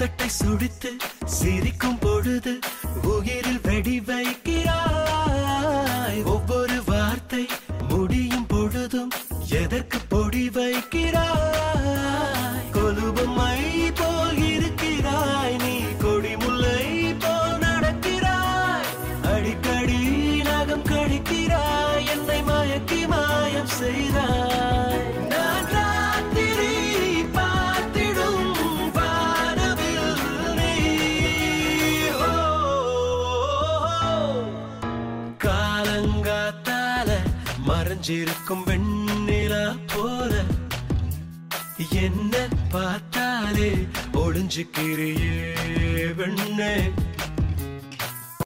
உதட்டை சுடித்து சிரிக்கும் பொழுது உயிரில் வெடி வைக்கிறாய் ஒவ்வொரு வார்த்தை முடியும் பொழுதும் எதற்கு பொடி வைக்கிறாய் கொலுபமை போல் இருக்கிறாய் நீ கொடிமுல்லை போல் நடக்கிறாய் அடிக்கடி நகம் கடிக்கிறாய் என்னை மயக்கி மாயம் செய்தாய் நான் ராத்திரி பார்த்திடும் வானவில் நீ ஓ, காலங்காத்தால மறைஞ்சிருக்கும் வெண்ணிலா போல என்ன பார்த்தாலே ஒளிஞ்சுக்கிறியே வெண்ணே